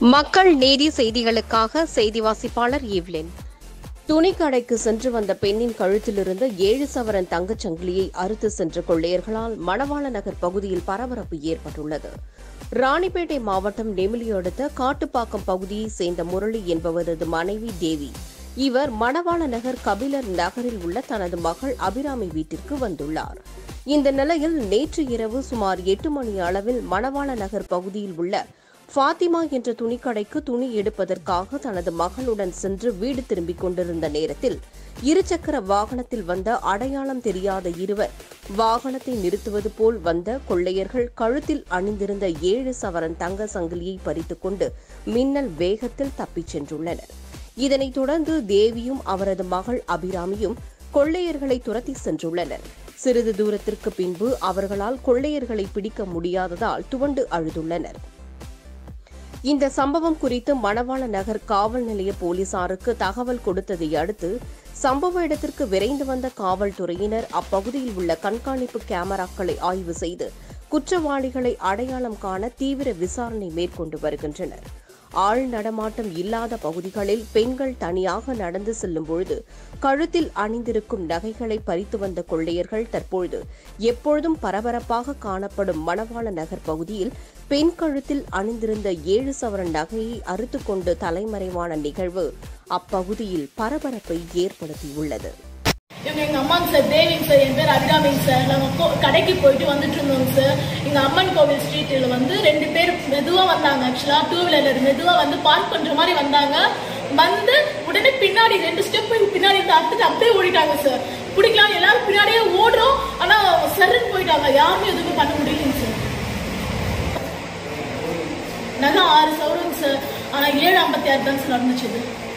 மக்கள் நீதி செய்திகளுக்காக செய்தி வாசிப்பாளர் ஈவ்லின் துணிக்கடைக்கு சென்று வந்த பெண்ணின் கழுத்திலிருந்த ஏழு சவரன் தங்கச் சங்கிலியை அறுத்து சென்ற கொள்ளையர்களால் மணவாள நகர் பகுதியில் பரபரப்பு ஏற்பட்டுள்ளது ராணிப்பேட்டை மாவட்டம் நெமிலி அடுத்த காட்டுப்பாக்கம் பகுதியைச் சேர்ந்த முரளி என்பவரது மனைவி தேவி இவர் மணவாள நகர் கபிலர் நகரில் உள்ள தனது மகள் அபிராமி வீட்டிற்கு வந்துள்ளார் இந்த நிலையில் நேற்று இரவு சுமார் எட்டு மணி அளவில் மணவாள நகர் பகுதியில் உள்ள ஃபாத்திமா என்ற துணிக்கடைக்கு துணி எடுப்பதற்காக தனது மகளுடன் சென்று வீடு திரும்பிக் கொண்டிருந்த நேரத்தில் இருசக்கர வாகனத்தில் வந்த அடையாளம் தெரியாத இருவர் வாகனத்தை நிறுத்துவது போல் வந்த கொள்ளையர்கள் கழுத்தில் அணிந்திருந்த ஏழு சவரன் தங்க சங்கிலியை பறித்துக் கொண்டு மின்னல் வேகத்தில் தப்பிச் சென்றுள்ளனர் இதனைத் தொடர்ந்து தேவியும் அவரது மகள் அபிராமியும் கொள்ளையர்களை துரத்தி சென்றுள்ளனர் சிறிது தூரத்திற்கு பின்பு அவர்களால் கொள்ளையர்களை பிடிக்க முடியாததால் துவண்டு அழுதுள்ளனர் இந்த சம்பவம் குறித்து மணவாள நகர் காவல் நிலைய போலீசாருக்கு தகவல் கொடுத்ததை அடுத்து சம்பவ இடத்திற்கு விரைந்து வந்த காவல்துறையினர் அப்பகுதியில் உள்ள கண்காணிப்பு கேமராக்களை ஆய்வு செய்து குற்றவாளிகளை அடையாளம் காண தீவிர விசாரணை மேற்கொண்டு வருகின்றனர் ஆள் நடமாட்டம் இல்லாத பகுதிகளில் பெண்கள் தனியாக நடந்து செல்லும் பொழுது கழுத்தில் அணிந்திருக்கும் நகைகளை பறித்து வந்த கொள்ளையர்கள் தற்பொழுது எப்பொழுதும் பரபரப்பாக காணப்படும் மணவாள நகர் பகுதியில் பெண் கழுத்தில் அணிந்திருந்த ஏழு சவரன் நகையை அறுத்துக்கொண்டு தலைமறைவான நிகழ்வு அப்பகுதியில் பரபரப்பை ஏற்படுத்தியுள்ளது இவங்க எங்க அம்மாங்க சார் தேவிங்க சார் என் பேர் அபிராமிங்க சார் நாங்க போ- கடைக்கு போயிட்டு வந்துட்டு இருந்தோங்க சார் எங்க அம்மன் கோவில் ஸ்ட்ரீட்ல வந்து ரெண்டு பேர் மெதுவா வந்தாங்க ஆக்சுவலா டூ வீலர்ல மெதுவா வந்து பார்க் பண்ற மாதிரி வந்தாங்க வந்து உடனே பின்னாடி ரெண்டு ஸ்டெப் பின்னாடி தடுத்துட்டு அப்படியே ஓடிட்டாங்க சார் பிடிக்கலாம் எல்லாரும் பின்னாடியே ஓடுறோம் ஆனா சருன்னு போயிட்டாங்க யாருமே எதுவுமே பண்ண முடியலைங்க சார் நல்லா ஆறு சவரங்க சார் ஆனா ஏழு ஐம்பத்தி ஆறு தான் சார் நடந்துச்சு இது